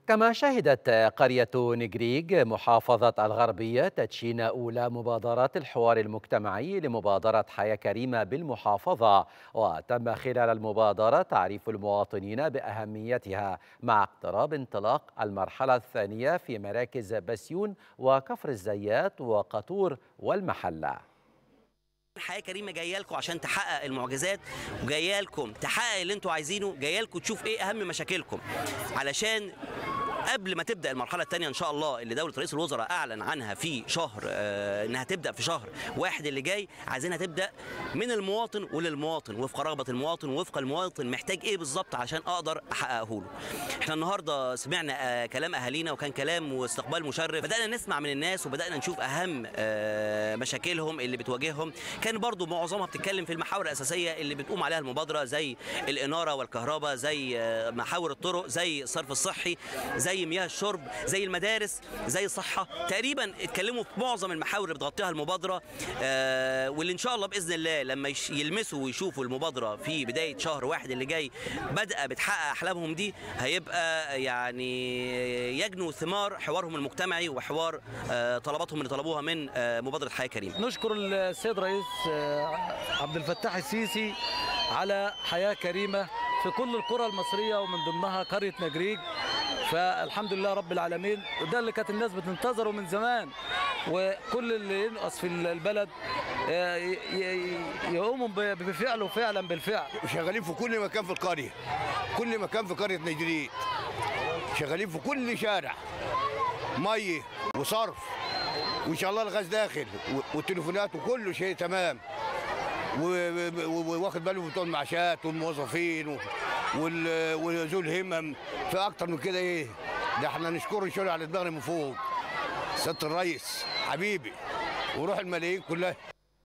كما شهدت قرية نجريج محافظة الغربية تدشين أولى مبادرات الحوار المجتمعي لمبادرة حياة كريمة بالمحافظة وتم خلال المبادرة تعريف المواطنين بأهميتها مع اقتراب انطلاق المرحلة الثانية في مراكز بسيون وكفر الزيات وقطور والمحلة حياه كريمه جايه لكم عشان تحقق المعجزات وجايه لكم تحقق اللي انتوا عايزينه جايه لكم تشوف ايه اهم مشاكلكم علشان قبل ما تبدا المرحله الثانيه ان شاء الله اللي دوله رئيس الوزراء اعلن عنها في شهر آه انها تبدا في شهر واحد اللي جاي عايزينها تبدا من المواطن وللمواطن وفق رغبه المواطن وفق المواطن محتاج ايه بالظبط عشان اقدر احققه له احنا النهارده سمعنا آه كلام اهالينا وكان كلام واستقبال مشرف بدانا نسمع من الناس وبدانا نشوف اهم آه مشاكلهم اللي بتواجههم كان برضو معظمها بتتكلم في المحاور الاساسيه اللي بتقوم عليها المبادره زي الاناره والكهرباء زي آه محاور الطرق زي الصرف الصحي زي مياه الشرب زي المدارس زي الصحه تقريبا اتكلموا في معظم المحاور اللي بتغطيها المبادره آه واللي ان شاء الله باذن الله لما يلمسوا ويشوفوا المبادره في بدايه شهر واحد اللي جاي بدأ بتحقق احلامهم دي هيبقى يعني يجنوا ثمار حوارهم المجتمعي وحوار آه طلباتهم اللي طلبوها من آه مبادره حياه كريمه نشكر السيد رئيس عبد الفتاح السيسي على حياه كريمه في كل القرى المصريه ومن ضمنها قريه نجريج فالحمد لله رب العالمين وده اللي كانت الناس بتنتظره من زمان وكل اللي ينقص في البلد يقوموا بفعله فعلا بالفعل شغالين في كل مكان في القريه كل مكان في قريه نجريد شغالين في كل شارع ميه وصرف وان شاء الله الغاز داخل والتليفونات وكله شيء تمام واخد باله بتوع المعاشات والموظفين وذو الهمم فاكتر من كده ايه ده احنا نشكره يشيله على دماغنا من فوق سياده الريس حبيبي وروح الملايين كلها